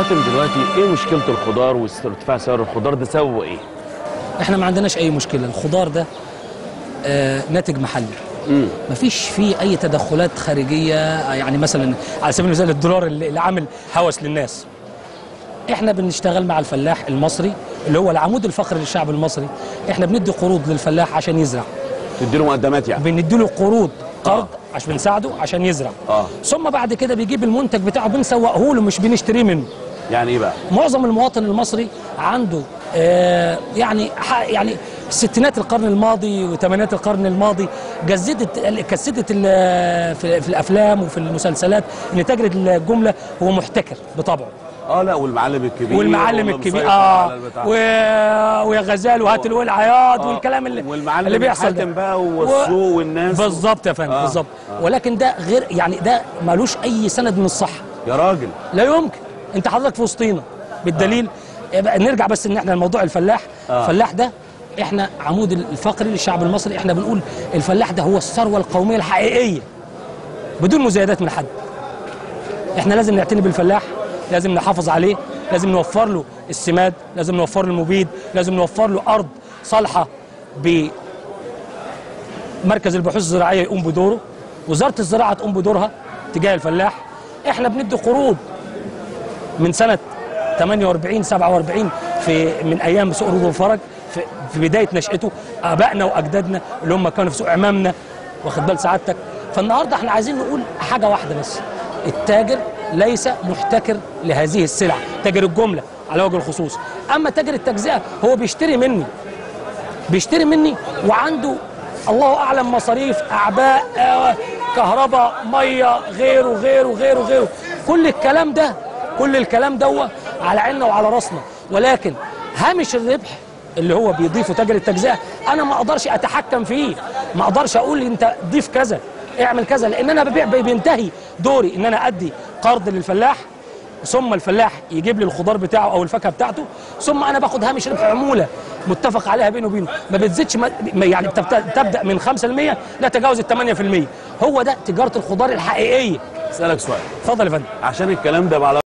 حاتم دلوقتي ايه مشكله الخضار وارتفاع سعر الخضار ده سببه ايه؟ احنا ما عندناش اي مشكله الخضار ده آه ناتج محلي امم مفيش فيه اي تدخلات خارجيه يعني مثلا على سبيل المثال الدولار اللي اللي عامل هوس للناس احنا بنشتغل مع الفلاح المصري اللي هو العمود الفقري للشعب المصري احنا بندي قروض للفلاح عشان يزرع تديله مقدمات يعني بنديله قروض قرض آه. عشان بنساعده عشان يزرع اه ثم بعد كده بيجيب المنتج بتاعه بنسوقه له مش بنشتريه منه يعني ايه بقى؟ معظم المواطن المصري عنده آه يعني ح- يعني ستينات القرن الماضي وثمانينات القرن الماضي جسدت كسدت ال- في, في الافلام وفي المسلسلات ان تاجر الجمله هو محتكر بطبعه اه لا والمعلم الكبير والمعلم واللي الكبير مسيطر اه على البتاع. و... ويا غزال وهات الولع عياط آه. والكلام اللي والمعلم اللي بيحصل ده الحاكم بقى والسوق والناس بالظبط يا فندم آه. بالظبط آه. ولكن ده غير يعني ده ملوش اي سند من الصحه يا راجل لا يمكن انت حضرتك في وسطينا بالدليل يبقى نرجع بس ان احنا الموضوع الفلاح آه. الفلاح ده احنا عمود الفقري للشعب المصري احنا بنقول الفلاح ده هو الثروه القوميه الحقيقيه بدون مزايدات من حد احنا لازم نعتني بالفلاح لازم نحافظ عليه لازم نوفر له السماد لازم نوفر له المبيد لازم نوفر له ارض صالحه بمركز البحوث الزراعيه يقوم بدوره وزاره الزراعه تقوم بدورها تجاه الفلاح احنا بندي قروض من سنه 48 47 في من ايام سوق رود الفرج في, في بدايه نشاته ابائنا واجدادنا اللي هم كانوا في سوق امامنا واخد بال سعادتك فالنهارده احنا عايزين نقول حاجه واحده بس التاجر ليس محتكر لهذه السلع تاجر الجمله على وجه الخصوص اما تاجر التجزئه هو بيشتري مني بيشتري مني وعنده الله اعلم مصاريف اعباء آه، كهرباء ميه غيره غيره غيره غيره كل الكلام ده كل الكلام ده على عيننا وعلى راسنا ولكن هامش الربح اللي هو بيضيفه تاجر التجزئه انا ما اقدرش اتحكم فيه ما اقدرش اقول انت ضيف كذا اعمل كذا لان انا ببيع بينتهي دوري ان انا ادي قرض للفلاح ثم الفلاح يجيب لي الخضار بتاعه او الفاكهه بتاعته ثم انا باخد هامش ربح عموله متفق عليها بينه وبينه ما بتزيدش ما يعني بتبت- تبدا من 5% لا تجاوز ال 8% هو ده تجاره الخضار الحقيقيه اسالك سؤال اتفضل يا فندم عشان الكلام ده على